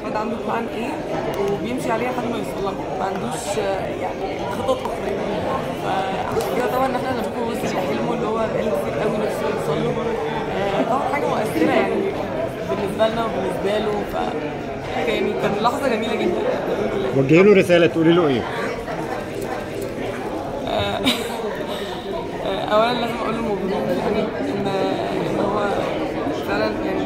احمد عنده بلان ايه وبيمشي عليه لحد ما يوصل لها ما عندوش آه، يعني خطط اخرى فعشان كده طبعا ان احنا لما نشوفه وصل لحلمه اللي هو بقاله كتير قوي نفسه يوصل له آه، طبعا حاجه مؤثره يعني بالنسبه لنا وبالنسبه له ف يعني كان لحظه جميله جدا وجهي له رساله تقولي له ايه؟ آه، اولا لازم اقول له مبروك يعني ان ان هو فعلا يعني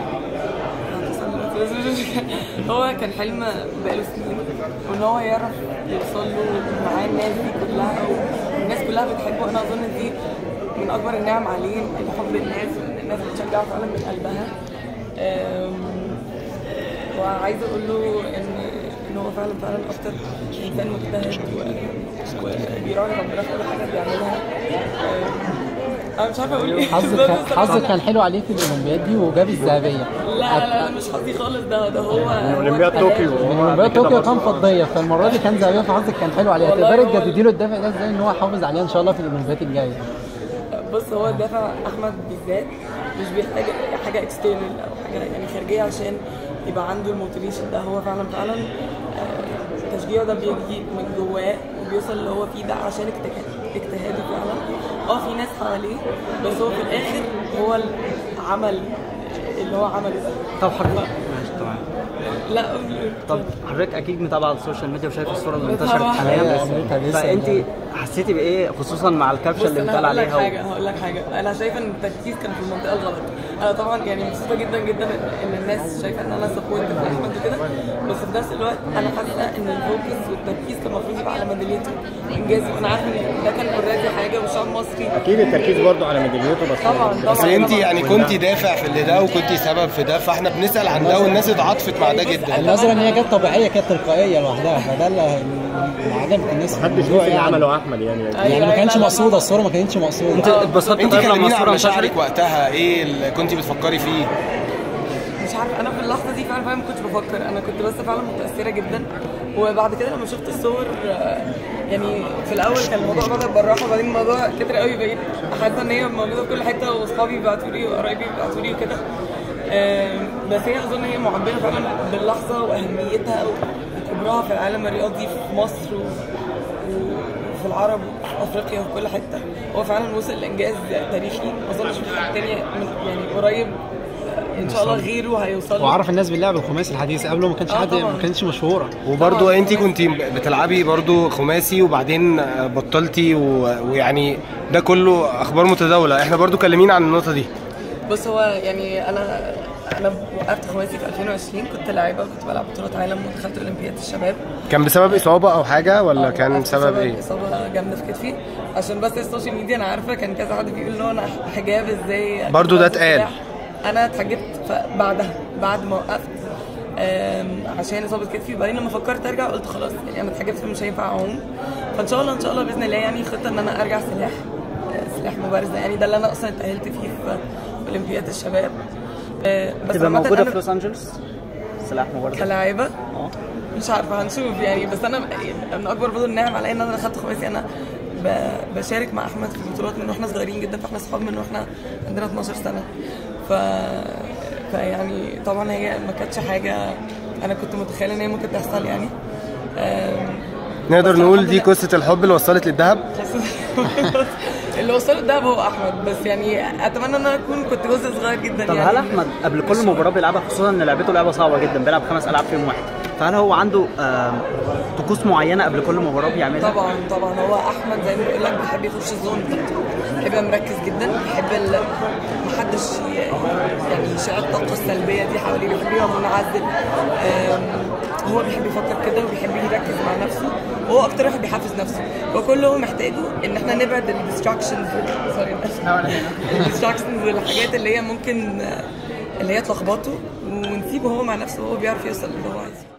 هو كان حلم بقاله سنين وان هو يعرف يوصل له معاه الناس دي كلها والناس كلها بتحبه انا اظن دي من اكبر النعم عليه ان حب الناس وان الناس بتشجعه فعلا من قلبها آم، وعايزه اقول له ان ان هو فعلا فعلا اكتر انسان مجتهد و- وبيراعي ربنا في كل حاجه بيعملها آم، انا مش عارفه اقول ايه حظك بالظبط كان الصراحة. حظك كان حلو عليه في الاولمبياد دي وجاب الذهبيه لا لا لا مش حظي خالص ده ده هو من هو اولمبياد التلاقي. طوكيو من وهو اولمبياد قبل كده طوكيو برضه. كان فضيه فالمره دي كان ذهبيه فحظك كان حلو عليها والله تقدري هو- تجددي له الدافع ده ازاي ان هو يحافظ عليها ان شاء الله في الاولمبياد الجايه بص هو الدافع احمد بالذات مش بيحتاج حاجه اكسترنال او حاجه يعني خارجيه عشان يبقى عنده الموتيفيشن ده هو فعلا فعلا آه، تشجيعه ده بيجي من جواه وبيوصل اللي هو فيه ده عشان اجتهاد اجتهاده فعلا اه في ناس حواليه بس هو في الاخر هو العمل اللي هو عمله ده طب حضرتك ماشي تمام لا قول- طب حضرتك اكيد متابعه على السوشيال ميديا وشايف الصوره اللي طبعاً. انتشرت حاليا أيوة، أمريكا لسه فانت يعني. حسيتي بايه خصوصا مع الكابشن بص اللي انا بيتقال هقول لك عليها حاجه هقول لك حاجه انا شايفه ان التركيز كان في المنطقه الغلط انا طبعا يعني مبسوطه جدا جدا ان الناس شايفه ان انا سبورت في احمد وكده بس في نفس الوقت انا حاسه ان الفوكس والتركيز كان المفروض يبقى على ميداليته انجازي وانا عارفه ان ده كان اوريدي حاجه وشعب مصري اكيد التركيز برضه على ميداليته بس طبعا طبعا بس انت طبعاً. يعني كنت دافع في اللي ده وكنت سبب في ده فاحنا بنسال عن ده والناس اتعاطفت مع ده بص، جدا أنا- النظره ان هي جت طبيعيه كانت تلقائيه لوحدها فده اللي اللي عجبت الناس في محدش الموضوع نسي اللي يعني. عمله احمد يعني أيوة، يعني ما أيوة، كانش لا، لا، مقصوده لا. الصوره ما كانتش انت مقصوده اتبسطت انت طيب لما كلمينا عن الصوره مشاعرك انتشرت وقتها ايه اللي كنت بتفكري فيه مش عارفه انا في اللحظه دي فعلا فعلا ما كنتش بفكر انا كنت بس فعلا متاثره جدا وبعد كده لما شفت الصور آه، يعني في الاول كان الموضوع بدا بالراحه وبعدين الموضوع كتر قوي بقيت حاسه ان هي موجوده في كل حته واصحابي بيبعتوا لي وقرايبي بيبعتوا لي وكده آم، بس هي اظن هي معبره فعلا باللحظه واهميتها وكبرها في العالم الرياضي في مصر و... وفي العرب وفي افريقيا وفي كل حته هو فعلا وصل لانجاز تاريخي ما اظنش في حد تاني من يعني قريب ان شاء الله غيره هيوصل له. وعرف الناس باللعب الخماسي الحديث قبله ما كانش آه حد طبعاً. ما كانتش مشهوره وبرضو انت كنت بتلعبي برضو خماسي وبعدين بطلتي و- ويعني ده كله اخبار متداوله احنا برضو كلمينا عن النقطه دي بص هو يعني انا انا وقفت خماسي في 2020 كنت لاعبه وكنت بلعب بطولات عالم ودخلت اولمبياد الشباب كان بسبب اصابه او حاجه ولا آه، كان وقفت سبب ايه اصابه جامده في كتفي عشان بس السوشيال ميديا انا عارفه كان كذا حد بيقول ان هو انا حجاب ازاي برضو ده ألبس اتقال. سلاح. انا اتحجبت ف- بعدها بعد ما وقفت آم، عشان اصابه كتفي وبعدين لما فكرت ارجع قلت خلاص يعني انا اتحجبت فمش هينفع اعوم فان شاء الله ان شاء الله باذن الله يعني خطه ان انا ارجع سلاح آه، سلاح مبارزه يعني ده اللي انا اصلا اتاهلت فيه في اولمبياد الشباب آه، بس تبقى عامةً موجوده أنا- في لوس انجلوس سلاح مبارزه كلاعبة اه مش عارفه هنشوف يعني بس انا من اكبر برضه النعم عليا ان انا دخلت خماسي انا ب- بشارك مع احمد في البطولات من واحنا صغيرين جدا فاحنا اصحاب من واحنا عندنا 12 سنه ف فيعني طبعا هي ما كانتش حاجه انا كنت متخيله ان هي ممكن تحصل يعني أم، نقدر بس نقول الحمد دي لله. قصه الحب اللي وصلت للذهب اللي وصله الدهب هو احمد بس يعني اتمنى ان انا اكون كنت جزء صغير جدا طب يعني هل احمد قبل كل مباراه بيلعبها خصوصا ان لعبته لعبه صعبه جدا بيلعب خمس العاب في يوم واحد فهل هو عنده آم، طقوس معينه قبل كل مباراه بيعملها؟ طبعا طبعا هو احمد زي ما بقول لك بيحب يخش الزون بتاعته بيحب يبقى مركز جدا بيحب ال... محدش ي- يعني يشع الطاقه السلبيه دي حواليه بيحب يبقى منعزل أم، هو بيحب يفكر كده وبيحب يركز مع نفسه وهو اكتر واحد بيحفز نفسه وكل اللي هو محتاجه ان احنا نبعد الديستراكشنز سوري الديستراكشنز والحاجات اللي هي ممكن اللي هي تلخبطه ونسيبه هو مع نفسه وهو بيعرف يوصل اللي هو عايزه